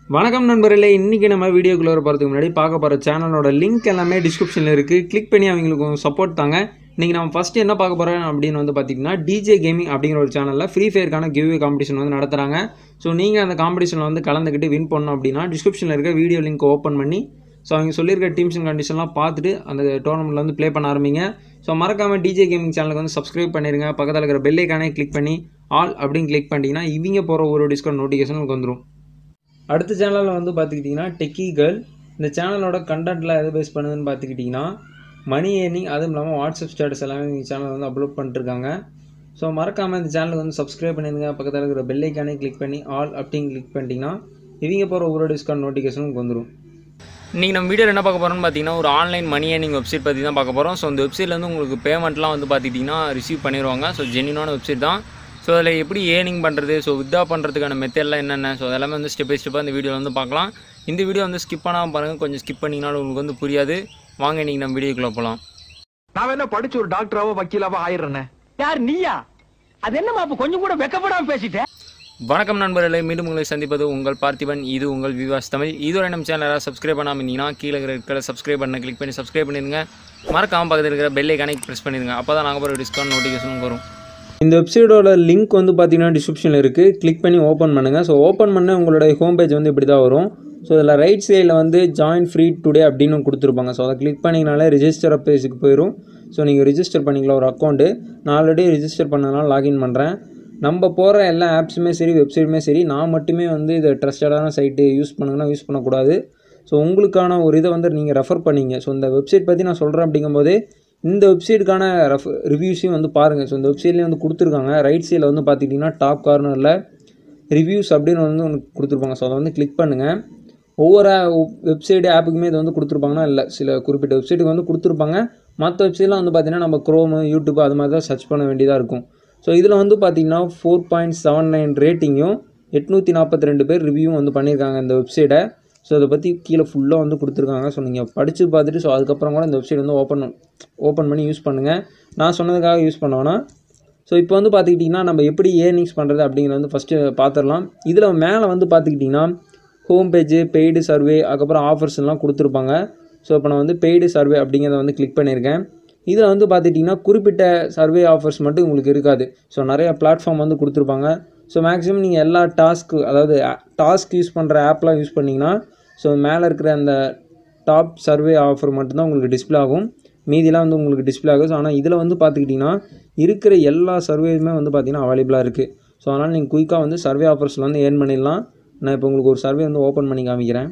வணக்கம் நண்பர்களே இன்றைக்கி நம்ம வீடியோக்குள்ளே போகிறதுக்கு முன்னாடி பார்க்க போகிற சேனலோட லிங்க் எல்லாமே டிஸ்கிரிப்ஷனில் இருக்குது கிளிக் பண்ணி அவங்களுக்கு சப்போர்ட் தாங்க இன்றைக்கி நம்ம ஃபஸ்ட்டு என்ன பார்க்க போகிறோம் அப்படின்னு வந்து பார்த்திங்கன்னா டிஜே கேமிங் அப்படிங்கிற ஒரு சேனலில் ஃப்ரீ ஃபயருக்கான கிவ்வே காம்படிஷன் வந்து நடத்துகிறாங்க ஸோ நீங்கள் அந்த காம்படிஷனில் வந்து கலந்துக்கிட்டு வின் பண்ணணும் அப்படின்னா டிஸ்கிரிப்ஷனில் இருக்க வீடியோ லிங்க் ஓப்பன் பண்ணி ஸோ அவங்க சொல்லியிருக்க டீம்ஸ் அண்ட் கண்டிஷன்லாம் பார்த்துட்டு அந்த டோர்னமெண்ட்டில் வந்து ப்ளே பண்ண ஆரம்பிங்க ஸோ மறக்காமல் டிஜே கேமிங் சேனலுக்கு வந்து சப்ஸ்கிரைப் பண்ணிடுங்க பக்கத்தில் இருக்கிற பெல் ஐக்கானே கிளிக் பண்ணி ஆல் அப்படின்னு கிளிக் பண்ணிட்டீங்கன்னா இவங்க போகிற ஒரு டிஸ்கவுண்ட் நோட்டிஃபிகேஷன் உங்களுக்கு வந்துடும் அடுத்த சேனலில் வந்து பார்த்துக்கிட்டிங்கன்னா டெக்கி கேர்ள் இந்த சேனலோட கண்டென்ட்டில் எது பேஸ் பண்ணுதுன்னு பார்த்துக்கிட்டிங்கன்னா மணி ஏர்னிங் அதுவும் இல்லாமல் வாட்ஸ்அப் ஸ்டேட்டஸ் எல்லாமே இந்த சேனல் வந்து அப்லோட் பண்ணிட்டுருக்காங்க ஸோ மறக்காமல் இந்த சேனலுக்கு வந்து சப்ஸ்கிரைப் பண்ணிடுங்க பக்கத்தில் இருக்கிற பெல் ஐக்கானே கிளிக் பண்ணி ஆல் அப்படின்னு கிளிக் பண்ணிட்டீங்கன்னா இவங்க போகிற ஒவ்வொரு டிஸ்கவுண்ட் நோட்டிஃபிகேஷன் உங்களுக்கு வந்துடும் இன்றைக்கி நம்ம வீடியோவில் என்ன பார்க்க போகிறோம்னு பார்த்தீங்கன்னா ஒரு ஆன்லைன் மணி ஏர்னிங் வெப்சைட் பற்றி தான் பார்க்க போகிறோம் ஸோ அந்த வெப்சைட்லேருந்து உங்களுக்கு பேமெண்ட்லாம் வந்து பார்த்துக்கிட்டிங்கன்னா ரிசீவ் பண்ணிடுவாங்க ஸோ ஜென்யூனான வெப்சைட் தான் ஸோ அதில் எப்படி ஏர்னிங் பண்ணுறது ஸோ வித்ரா பண்ணுறதுக்கான மெத்தட்லாம் என்னென்ன ஸோ அதெல்லாமே வந்து ஸ்டெப் பை ஸ்டெப்பாக இந்த வீடியோவில் வந்து பார்க்கலாம் இந்த வீடியோ வந்து ஸ்கிப் பண்ணாமல் பாருங்கள் கொஞ்சம் ஸ்கிப் பண்ணிங்கனாலும் உங்களுக்கு வந்து புரியாது வாங்க இன்றைக்கி நம்ம வீடியோக்குள்ளே போகலாம் நான் என்ன படிச்சு ஒரு டாக்டராவோ வக்கீலாவோ ஆயிடுறேனே யார் நீயா அது என்னமா அப்ப கொஞ்சம் கூட வெக்கப்படாம பேசிட்ட வணக்கம் நண்பர்களே மீண்டும் உங்களை சந்திப்பது உங்கள் பார்த்திபன் இது உங்கள் விவாஸ் தமிழ் இதுவரை நம்ம சேனல் யாராவது சப்ஸ்கிரைப் பண்ணாமல் இருந்தீங்கன்னா கீழே இருக்கிற சப்ஸ்கிரைப் பண்ண கிளிக் பண்ணி சப்ஸ்கிரைப் பண்ணிடுங்க மறக்காமல் பக்கத்தில் இருக்கிற பெல் ஐக்கானை ப்ரெஸ் பண்ணிடுங்க அப்போ தான் நாங்கள் போகிற டிஸ்கவுண்ட் நோட்டிஃபிகேஷன் வரும் இந்த வெப்சைட்டோட லிங்க் வந்து பார்த்தீங்கன்னா டிஸ்கிரிப்ஷனில் இருக்குது கிளிக் பண்ணி ஓப்பன் பண்ணுங்கள் ஸோ ஓப்பன் பண்ண உங்களுடைய ஹோம் பேஜ் வந்து இப்படி தான் வரும் ஸோ இதில் ரைட் சைடில் வந்து ஜாயின் ஃப்ரீ டுடே அப்படின்னு கொடுத்துருப்பாங்க ஸோ அதை கிளிக் பண்ணிங்கனாலே ரிஜிஸ்டர் பேஜுக்கு போயிடும் ஸோ நீங்கள் ரிஜிஸ்டர் பண்ணிக்கலாம் ஒரு அக்கௌண்ட்டு நான் ஆல்ரெடி ரிஜிஸ்டர் பண்ணனால லாகின் பண்ணுறேன் நம்ம போகிற எல்லா ஆப்ஸுமே சரி வெப்சைட்டுமே சரி நான் மட்டுமே வந்து இதை ட்ரஸ்டடான சைட்டு யூஸ் பண்ணுங்கன்னா யூஸ் பண்ணக்கூடாது ஸோ உங்களுக்கான ஒரு இதை வந்து நீங்கள் ரெஃபர் பண்ணிங்க ஸோ இந்த வெப்சைட் பற்றி நான் சொல்கிறேன் அப்படிங்கும்போது இந்த வெப்சைட்டுக்கான ரெஃப் ரிவ்யூஸையும் வந்து பாருங்கள் ஸோ இந்த வெப்சைட்லேயும் வந்து கொடுத்துருக்காங்க ரைட் சைடில் வந்து பார்த்துக்கிட்டிங்கன்னா டாப் கார்னரில் ரிவ்யூஸ் அப்படின்னு வந்து ஒன்று கொடுத்துருப்பாங்க ஸோ அதை வந்து கிளிக் பண்ணுங்கள் ஒவ்வொரு வெப்சைட் ஆப்புக்குமே இது வந்து கொடுத்துருப்பாங்கன்னா இல்லை சில குறிப்பிட்ட வெப்சைட்டுக்கு வந்து கொடுத்துருப்பாங்க மற்ற வெப்சைட்லாம் வந்து பார்த்திங்கன்னா நம்ம க்ரோமு யூடியூப் அது மாதிரி தான் சர்ச் பண்ண வேண்டியதாக இருக்கும் ஸோ இதில் வந்து பார்த்திங்கன்னா ஃபோர் பாயிண்ட் செவன் நைன் ரேட்டிங்கும் எட்நூற்றி நாற்பத்தி ரெண்டு பேர் ரிவ்யூவும் வந்து பண்ணியிருக்காங்க இந்த வெப்சைட்டை ஸோ அதை பற்றி கீழே ஃபுல்லாக வந்து கொடுத்துருக்காங்க ஸோ நீங்கள் படித்து பார்த்துட்டு ஸோ அதுக்கப்புறம் கூட இந்த வெப்சைட் வந்து ஓப்பன் ஓப்பன் பண்ணி யூஸ் பண்ணுங்கள் நான் சொன்னதுக்காக யூஸ் பண்ணோன்னா ஸோ இப்போ வந்து பார்த்துக்கிட்டிங்கன்னா நம்ம எப்படி ஏர்னிங்ஸ் பண்ணுறது அப்படிங்கிறத வந்து ஃபஸ்ட்டு பார்த்துடலாம் இதில் மேலே வந்து பார்த்துக்கிட்டிங்கன்னா ஹோம் பேஜு பெய்டு சர்வே அதுக்கப்புறம் ஆஃபர்ஸ்லாம் கொடுத்துருப்பாங்க ஸோ இப்போ நான் வந்து பெய்டு சர்வே அப்படிங்கிறத வந்து கிளிக் பண்ணியிருக்கேன் இதில் வந்து பார்த்துட்டிங்கன்னா குறிப்பிட்ட சர்வே ஆஃபர்ஸ் மட்டும் உங்களுக்கு இருக்காது ஸோ நிறைய பிளாட்ஃபார்ம் வந்து கொடுத்துருப்பாங்க ஸோ மேக்ஸிமம் நீங்கள் எல்லா டாஸ்க்கு அதாவது டாஸ்க் யூஸ் பண்ணுற ஆப்லாம் யூஸ் பண்ணிங்கன்னா ஸோ மேலே இருக்கிற அந்த டாப் சர்வே ஆஃபர் மட்டும்தான் உங்களுக்கு டிஸ்பிளே ஆகும் மீதிலாம் வந்து உங்களுக்கு டிஸ்பிளே ஆகும் ஸோ ஆனால் இதில் வந்து பார்த்துக்கிட்டிங்கன்னா இருக்கிற எல்லா சர்வேஸுமே வந்து பார்த்திங்கன்னா அவைலபிளாக இருக்குது ஸோ அதனால் நீங்கள் குயிக்காக வந்து சர்வே ஆஃபர்ஸில் வந்து ஏர்ன் பண்ணிடலாம் நான் இப்போ உங்களுக்கு ஒரு சர்வே வந்து ஓப்பன் பண்ணி காமிக்கிறேன்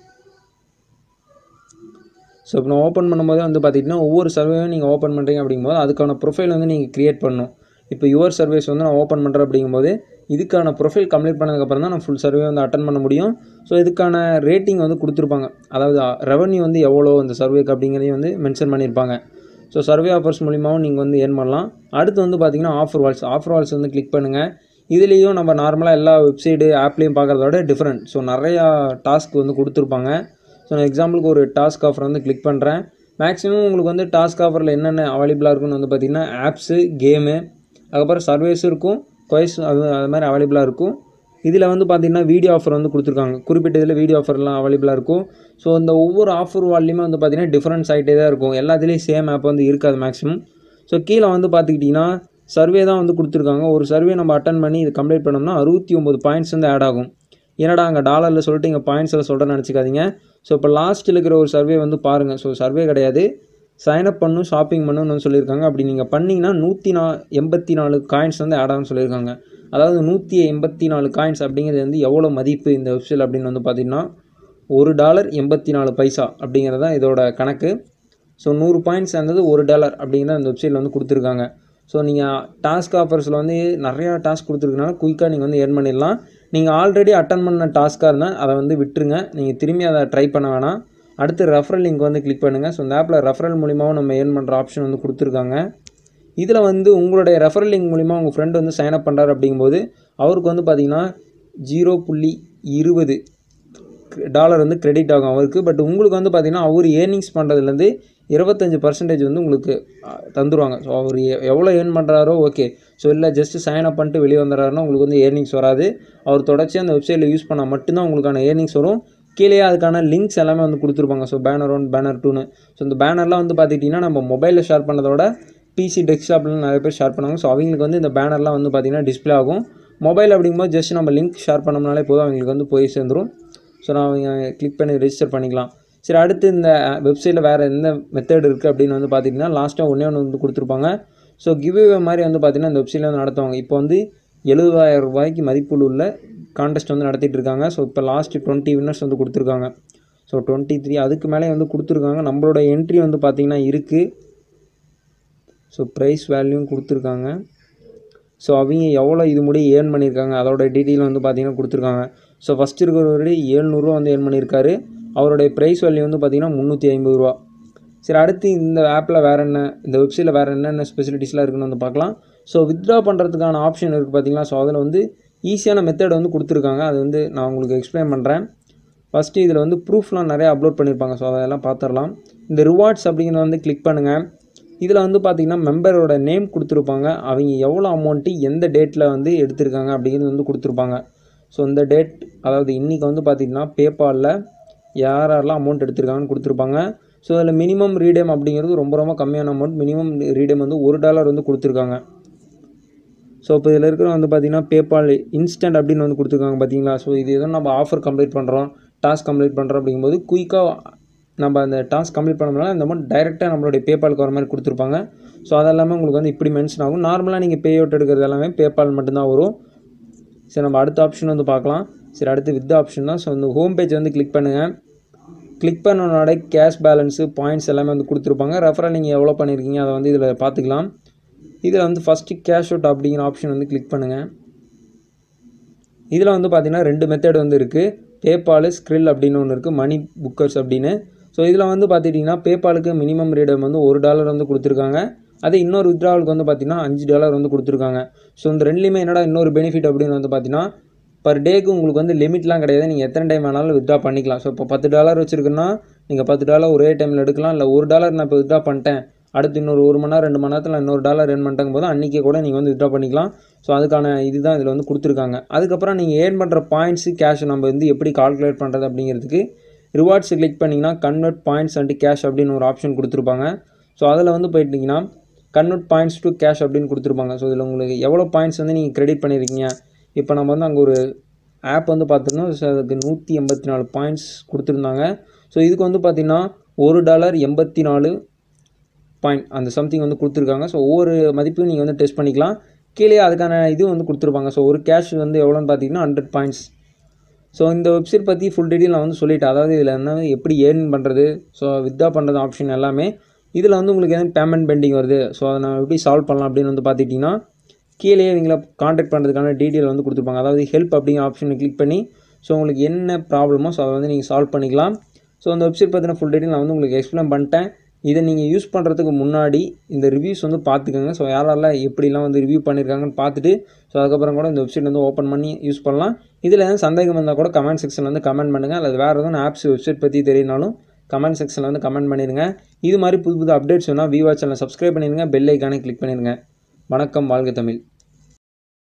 ஸோ இப்போ நான் ஓப்பன் பண்ணும்போதே வந்து பார்த்திங்கன்னா ஒவ்வொரு சர்வேயும் நீங்கள் ஓப்பன் பண்ணுறீங்க அப்படிங்கும்போது அதுக்கான ப்ரொஃபைல் வந்து நீங்கள் க்ரியேட் பண்ணணும் இப்போ யுவர் சர்வேஸ் வந்து நான் ஓப்பன் பண்ணுறேன் அப்படிங்கும்போது இதுக்கான ப்ரொஃபைல் கம்ப்ளீட் பண்ணதுக்கப்புறம் தான் நான் ஃபுல் சர்வே வந்து அட்டன் பண்ண முடியும் ஸோ இதுக்கான ரேட்டிங் வந்து கொடுத்துருப்பாங்க அதாவது ரெவன்யூ வந்து எவ்வளோ அந்த சர்வேக்கு அப்படிங்கிறதையும் வந்து மென்ஷன் பண்ணியிருப்பாங்க ஸோ சர்வே ஆஃபர்ஸ் மூலிமாவும் நீங்கள் வந்து ஏர்ன் பண்ணலாம் அடுத்து வந்து பார்த்திங்கன்னா ஆஃபர் வால்ஸ் ஆஃபர் வால்ஸ் வந்து கிளிக் பண்ணுங்கள் இதுலேயும் நம்ம நார்மலாக எல்லா வெப்சைட்டு ஆப்லேயும் பார்க்குறத விட டிஃப்ரெண்ட் ஸோ நிறையா டாஸ்க் வந்து கொடுத்துருப்பாங்க ஸோ நான் எக்ஸாம்பிளுக்கு ஒரு டாஸ்க் ஆஃபர் வந்து கிளிக் பண்ணுறேன் மேக்ஸிமம் உங்களுக்கு வந்து டாஸ்க் ஆஃபரில் என்னென்ன அவைலபிளாக இருக்குன்னு வந்து பார்த்திங்கன்னா ஆப்ஸு கேமு அதுக்கப்புறம் சர்வீஸும் இருக்கும் கொயஸ் அது அது மாதிரி அவைலபிளாக இருக்கும் இதில் வந்து பார்த்திங்கன்னா வீடியோ ஆஃபர் வந்து கொடுத்துருக்காங்க குறிப்பிட்ட இதில் வீடியோ ஆஃபர்லாம் அவைலபிளாக இருக்கும் ஸோ இந்த ஒவ்வொரு ஆஃபர் வால்லையுமே வந்து பார்த்திங்கன்னா டிஃப்ரெண்ட்ஸ் ஆகிட்டே தான் இருக்கும் எல்லாத்துலேயும் சேம் ஆப் வந்து இருக்காது மேக்ஸிமம் ஸோ கீழே வந்து பார்த்துக்கிட்டிங்கன்னா சர்வே தான் வந்து கொடுத்துருக்காங்க ஒரு சர்வே நம்ம அட்டன் பண்ணி இது கம்ப்ளீட் பண்ணோம்னா அறுபத்தி ஒம்பது பாயிண்ட்ஸ் வந்து ஆட் ஆகும் என்னடா அங்கே டாலரில் சொல்லிட்டு இங்கே பாயிண்ட்ஸில் சொல்கிறேன்னு நினச்சிக்காதீங்க ஸோ இப்போ லாஸ்ட்டில் இருக்கிற ஒரு சர்வே வந்து பாருங்கள் ஸோ சர்வே கிடையாது சைனப் பண்ணும் ஷாப்பிங் பண்ணுன்னு சொல்லியிருக்காங்க அப்படி நீங்கள் பண்ணிங்கன்னா நூற்றி நா எண்பத்தி நாலு காயின்ஸ் வந்து ஆட் ஆகும்னு சொல்லியிருக்காங்க அதாவது நூற்றி எண்பத்தி நாலு காயின்ஸ் அப்படிங்கிறது வந்து எவ்வளோ மதிப்பு இந்த வெப்சைட் அப்படின்னு வந்து பார்த்திங்கன்னா ஒரு டாலர் எண்பத்தி நாலு பைசா அப்படிங்கிறது தான் இதோட கணக்கு ஸோ நூறு பாயிண்ட்ஸ் இருந்தது ஒரு டாலர் அப்படிங்கிறத அந்த வெப்சைட்டில் வந்து கொடுத்துருக்காங்க ஸோ நீங்கள் டாஸ்க் ஆஃபர்ஸில் வந்து நிறையா டாஸ்க் கொடுத்துருக்கனால குயிக்காக நீங்கள் வந்து ஏர்ன் பண்ணிடலாம் நீங்கள் ஆல்ரெடி அட்டன் பண்ண டாஸ்க்காக இருந்தால் அதை வந்து விட்டுருங்க நீங்கள் திரும்பி அதை ட்ரை பண்ண வேணாம் அடுத்து ரெஃபரல் லிங்க் வந்து கிளிக் பண்ணுங்கள் ஸோ இந்த ஆப்பில் ரெஃபரல் மூலிமாவும் நம்ம ஏர்ன் பண்ணுற ஆப்ஷன் வந்து கொடுத்துருக்காங்க இதில் வந்து உங்களுடைய ரெஃபரல் லிங்க் மூலிமா உங்கள் ஃப்ரெண்டு வந்து சைன் அப் பண்ணுறாரு அப்படிங்கும்போது அவருக்கு வந்து பார்த்திங்கன்னா ஜீரோ புள்ளி இருபது டாலர் வந்து கிரெடிட் ஆகும் அவருக்கு பட் உங்களுக்கு வந்து பார்த்திங்கன்னா அவர் ஏர்னிங்ஸ் பண்ணுறதுலேருந்து இருபத்தஞ்சி பர்சன்டேஜ் வந்து உங்களுக்கு அஹ், தந்துருவாங்க ஸோ அவர் எ- எவ்வளோ ஏர்ன் பண்ணுறாரோ ஓகே ஸோ இல்லை ஜஸ்ட் சைன் அப் பண்ணிட்டு வெளியே வந்துடுறாருன்னா உங்களுக்கு வந்து ஏர்னிங்ஸ் வராது அவர் தொடர்ச்சியாக அந்த வெப்சைட்டில் யூஸ் பண்ணால் மட்டும்தான் உங்களுக்கான ஏர்னிங்ஸ் வரும் கீழே அதுக்கான லிங்க்ஸ் எல்லாமே வந்து கொடுத்துருப்பாங்க ஸோ பேனர் ஒன் பேனர் டூன்னு ஸோ இந்த பேனர்லாம் வந்து பார்த்துக்கிட்டிங்கன்னா நம்ம மொபைலில் ஷேர் பண்ணதோட பிசி டெஸ்க்டாப்லாம் நிறைய பேர் ஷேர் பண்ணுவாங்க ஸோ அவங்களுக்கு வந்து இந்த பேனர்லாம் வந்து பார்த்திங்கன்னா டிஸ்ப்ளே ஆகும் மொபைல் அப்படிங்கும்போது ஜஸ்ட் நம்ம லிங்க் ஷேர் பண்ணோம்னாலே போதும் அவங்களுக்கு வந்து போய் சேர்ந்துரும் ஸோ நான் அவங்க கிளிக் பண்ணி ரெஜிஸ்டர் பண்ணிக்கலாம் சரி அடுத்து இந்த வெப்சைட்டில் வேறு எந்த மெத்தட் இருக்குது அப்படின்னு வந்து பார்த்திங்கன்னா லாஸ்ட்டாக ஒன்றே ஒன்று வந்து கொடுத்துருப்பாங்க ஸோ கிவ்வே மாதிரி வந்து பார்த்திங்கன்னா இந்த வெப்சைட்டில் வந்து நடத்துவாங்க இப்போ வந்து எழுபதாயிரம் ரூபாய்க்கு மதிப்புள்ள உள்ள கான்டெஸ்ட் வந்து நடத்திட்டு இருக்காங்க ஸோ இப்போ லாஸ்ட் டுவெண்ட்டி வின்னர்ஸ் வந்து கொடுத்துருக்காங்க ஸோ டுவெண்ட்டி த்ரீ அதுக்கு மேலே வந்து கொடுத்துருக்காங்க நம்மளோட என்ட்ரி வந்து பார்த்திங்கன்னா இருக்குது ஸோ ப்ரைஸ் வேல்யூவும் கொடுத்துருக்காங்க ஸோ அவங்க எவ்வளோ இது முடி ஏர்ன் பண்ணியிருக்காங்க அதோட டீட்டெயில் வந்து பார்த்தீங்கன்னா கொடுத்துருக்காங்க ஸோ ஃபஸ்ட் இருக்கிறவரு ஏழ்நூறுவா வந்து ஏர்ன் பண்ணியிருக்காரு அவருடைய ப்ரைஸ் வேல்யூ வந்து பார்த்தீங்கன்னா முந்நூற்றி ஐம்பது ரூபா சரி அடுத்து இந்த ஆப்பில் வேறு என்ன இந்த வெப்சைட்டில் வேறு என்னென்ன ஸ்பெசிலிட்டிஸ்லாம் இருக்குன்னு வந்து பார்க்கலாம் ஸோ வித்ட்ரா பண்ணுறதுக்கான ஆப்ஷன் இருக்குது பார்த்தீங்களா ஸோ அதில் வந்து ஈஸியான மெத்தட் வந்து கொடுத்துருக்காங்க அது வந்து நான் உங்களுக்கு எக்ஸ்பிளைன் பண்ணுறேன் ஃபஸ்ட்டு இதில் வந்து ப்ரூஃப்லாம் நிறைய அப்லோட் பண்ணியிருப்பாங்க ஸோ அதெல்லாம் பார்த்துடலாம் இந்த ரிவார்ட்ஸ் அப்படிங்கிறத வந்து கிளிக் பண்ணுங்கள் இதில் வந்து பார்த்திங்கன்னா மெம்பரோட நேம் கொடுத்துருப்பாங்க அவங்க எவ்வளோ அமௌண்ட்டு எந்த டேட்டில் வந்து எடுத்திருக்காங்க அப்படிங்கிறது வந்து கொடுத்துருப்பாங்க ஸோ இந்த டேட் அதாவது இன்றைக்கி வந்து பார்த்திங்கன்னா பேபாலில் யார் யாரெல்லாம் அமௌண்ட் எடுத்திருக்காங்கன்னு கொடுத்துருப்பாங்க ஸோ அதில் மினிமம் ரீடேம் அப்படிங்கிறது ரொம்ப ரொம்ப கம்மியான அமௌண்ட் மினிமம் ரீடேம் வந்து ஒரு டாலர் வந்து கொடுத்துருக்காங்க ஸோ இப்போ இதில் இருக்கிற வந்து பார்த்திங்கன்னா பேபால் இன்ஸ்டன்ட் அப்படின்னு வந்து கொடுத்துருக்காங்க பார்த்தீங்களா ஸோ இது எதுவும் நம்ம ஆஃபர் கம்ப்ளீட் பண்ணுறோம் டாஸ்க் கம்ப்ளீட் பண்ணுறோம் அப்படிங்கும்போது குயிக்காக நம்ம அந்த டாஸ்க் கம்ப்ளீட் பண்ணோம்னால அந்த அமௌண்ட் டைரெக்டாக நம்மளுடைய பேபாலுக்கு வர மாதிரி கொடுத்துருப்பாங்க ஸோ அதெல்லாமே உங்களுக்கு வந்து இப்படி மென்ஷன் ஆகும் நார்மலாக நீங்கள் பே அவுட் எடுக்கிறது எல்லாமே பேபால் மட்டும்தான் வரும் சரி நம்ம அடுத்த ஆப்ஷன் வந்து பார்க்கலாம் சரி அடுத்து வித் ஆப்ஷன் தான் ஸோ இந்த ஹோம் பேஜ் வந்து கிளிக் பண்ணுங்கள் கிளிக் பண்ணனோட கேஷ் பேலன்ஸு பாயிண்ட்ஸ் எல்லாமே வந்து கொடுத்துருப்பாங்க ரெஃபரல் நீங்கள் எவ்வளோ பண்ணியிருக்கீங்க அதை வந்து இதில் பார்த்துக்கலாம் இதில் வந்து ஃபஸ்ட்டு கேஷ் அவுட் அப்படிங்கிற ஆப்ஷன் வந்து கிளிக் பண்ணுங்கள் இதில் வந்து பார்த்தீங்கன்னா ரெண்டு மெத்தட் வந்து இருக்குது பேபால் ஸ்க்ரில் அப்படின்னு ஒன்று இருக்குது மணி புக்கர்ஸ் அப்படின்னு ஸோ இதில் வந்து பார்த்துட்டிங்கன்னா பேபாலுக்கு மினிமம் ரீடம் வந்து ஒரு டாலர் வந்து கொடுத்துருக்காங்க அதே இன்னொரு வித்ட்ராவலுக்கு வந்து பார்த்தீங்கன்னா அஞ்சு டாலர் வந்து கொடுத்துருக்காங்க ஸோ இந்த ரெண்டுலேயுமே என்னடா இன்னொரு பெனிஃபிட் அப்படின்னு வந்து பார்த்தீங்கன்னா பர் டேக்கு உங்களுக்கு வந்து லிமிட்லாம் கிடையாது நீங்கள் எத்தனை டைம் வேணாலும் வித்ட்ரா பண்ணிக்கலாம் ஸோ இப்போ பத்து டாலர் வச்சுருக்குன்னா நீங்கள் பத்து டாலர் ஒரே டைமில் எடுக்கலாம் இல்லை ஒரு டாலர் நான் இப்போ வித்ட்ரா பண்ணிட்டேன் அடுத்து இன்னொரு ஒரு மணி நேரம் ரெண்டு மணி நேரத்தில் இன்னொரு டாலர் ஏர்ன் பண்ணிட்டங்கும் போது அன்றைக்கே கூட நீங்கள் வந்து வித்ட்ரா பண்ணிக்கலாம் ஸோ அதுக்கான இதுதான் இதில் வந்து கொடுத்துருக்காங்க அதுக்கப்புறம் நீங்கள் ஏர்ன் பண்ணுற பாயிண்ட்ஸு கேஷ் நம்ம வந்து எப்படி கால்குலேட் பண்ணுறது அப்படிங்கிறதுக்கு ரிவார்ட்ஸ் கிளிக் பண்ணிங்கன்னா கன்வெர்ட் பாயிண்ட்ஸ் அண்ட் கேஷ் அப்படின்னு ஒரு ஆப்ஷன் கொடுத்துருப்பாங்க ஸோ அதில் வந்து போயிட்டீங்கன்னா கன்வெர்ட் பாயிண்ட்ஸ் டு கேஷ் அப்படின்னு கொடுத்துருப்பாங்க ஸோ இதில் உங்களுக்கு எவ்வளோ பாயிண்ட்ஸ் வந்து நீங்கள் கிரெடிட் பண்ணியிருக்கீங்க இப்போ நம்ம வந்து அங்கே ஒரு ஆப் வந்து பார்த்துருந்தோம் ஸோ அதுக்கு நூற்றி எண்பத்தி நாலு பாயிண்ட்ஸ் கொடுத்துருந்தாங்க ஸோ இதுக்கு வந்து பார்த்திங்கன்னா ஒரு டாலர் எண்பத்தி நாலு பாயிண்ட் அந்த சம்திங் வந்து கொடுத்துருக்காங்க ஸோ ஒவ்வொரு மதிப்பையும் நீங்கள் வந்து டெஸ்ட் பண்ணிக்கலாம் கீழே அதுக்கான இது வந்து கொடுத்துருப்பாங்க ஸோ ஒரு கேஷ் வந்து எவ்வளோன்னு பார்த்தீங்கன்னா ஹண்ட்ரட் பாயிண்ட்ஸ் ஸோ இந்த வெப்சைட் பற்றி ஃபுல் டீட்டெயில் நான் வந்து சொல்லிட்டேன் அதாவது இதில் என்ன எப்படி ஏர்ன் பண்ணுறது ஸோ வித்ட்ரா பண்ணுறது ஆப்ஷன் எல்லாமே இதில் வந்து உங்களுக்கு எதுவும் பேமெண்ட் பெண்டிங் வருது ஸோ அதை நான் எப்படி சால்வ் பண்ணலாம் அப்படின்னு வந்து பார்த்துக்கிட்டிங்கன்னா கீழே இவங்கள காண்டாக்ட் பண்ணுறதுக்கான டீட்டெயில் வந்து கொடுத்துருப்பாங்க அதாவது ஹெல்ப் அப்படிங்கிற ஆப்ஷனை கிளிக் பண்ணி ஸோ உங்களுக்கு என்ன ப்ராப்ளமோ ஸோ அதை வந்து நீங்கள் சால்வ் பண்ணிக்கலாம் ஸோ அந்த வெப்சைட் பற்றின ஃபுல் டீட்டெயில் நான் வந்து உங்களுக்கு எக்ஸ்பிளைன் பண்ணிட்டேன் இதை நீங்கள் யூஸ் பண்ணுறதுக்கு முன்னாடி இந்த ரிவ்யூஸ் வந்து பார்த்துக்கோங்க ஸோ யாரெல்லாம் எப்படிலாம் வந்து ரிவ்யூ பண்ணியிருக்காங்கன்னு பார்த்துட்டு ஸோ அதுக்கப்புறம் கூட இந்த வெப்சைட் வந்து ஓப்பன் பண்ணி யூஸ் பண்ணலாம் இதில் எதுவும் சந்தேகம் வந்தால் கூட கமெண்ட் செக்ஷனில் வந்து கமெண்ட் பண்ணுங்கள் அல்லது வேறு எதுவும் ஆப்ஸ் வெப்சைட் பற்றி தெரியனாலும் கமெண்ட் செக்ஷனில் வந்து கமெண்ட் பண்ணிடுங்க இது மாதிரி புது புது அப்டேட்ஸ் வேணால் விவா சேனல் சப்ஸ்கிரைப் பண்ணிடுங்க பெல் ஐக்கானே கிளிக் பண்ணிடுங்க வணக்கம் வாழ்க தமிழ்